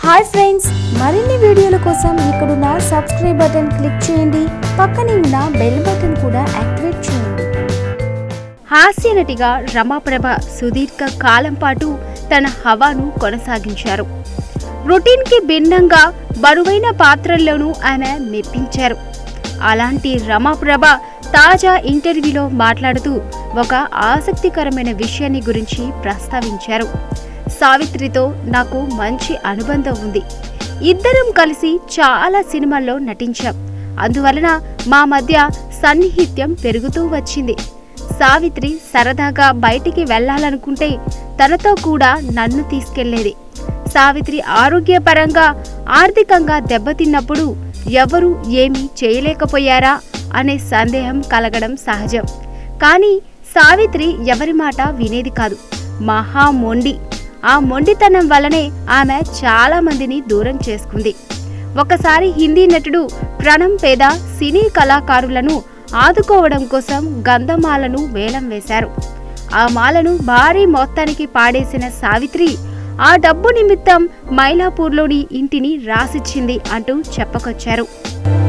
hi friends మరిన్ని వీడియోల కోసం ఇక్కడున్న సబ్స్క్రైబ్ బటన్ క్లిక్ చేయండి పక్కనే ఉన్న బెల్ బటన్ కూడా యాక్టివేట్ చేయండి హాస్య నటిగా రమాప్రభ సుదీర్ఘ కాలం పాటు తన హవాను కొనసాగించారు రొటీన్కి భిన్నంగా బరువైన పాత్రల్లోనూ ఆమె మెప్పించారు అలాంటి రమాప్రభ తాజా ఇంటర్వ్యూలో మాట్లాడుతూ ఒక ఆసక్తికరమైన విషయాన్ని గురించి ప్రస్తావించారు సావిత్రితో నాకు మంచి అనుబంధం ఉంది ఇద్దరం కలిసి చాలా సినిమాల్లో నటించాం అందువలన మా మధ్య సన్నిహిత్యం పెరుగుతూ వచ్చింది సావిత్రి సరదాగా బయటికి వెళ్ళాలనుకుంటే తనతో కూడా నన్ను తీసుకెళ్లేది సావిత్రి ఆరోగ్యపరంగా ఆర్థికంగా దెబ్బతిన్నప్పుడు ఎవరు ఏమీ చేయలేకపోయారా అనే సందేహం కలగడం సహజం కానీ సావిత్రి ఎవరి మాట వినేది కాదు మహా మొండి ఆ మొండితనం వల్లనే ఆమె చాలా మందిని దూరం చేసుకుంది ఒకసారి హిందీ నటుడు ప్రణం పేద సినీ కళాకారులను ఆదుకోవడం కోసం గంధమాలను వేలం వేశారు ఆ మాలను భారీ మొత్తానికి పాడేసిన సావిత్రి ఆ డబ్బు నిమిత్తం మైలాపూర్లోని ఇంటిని రాసిచ్చింది అంటూ చెప్పుకొచ్చారు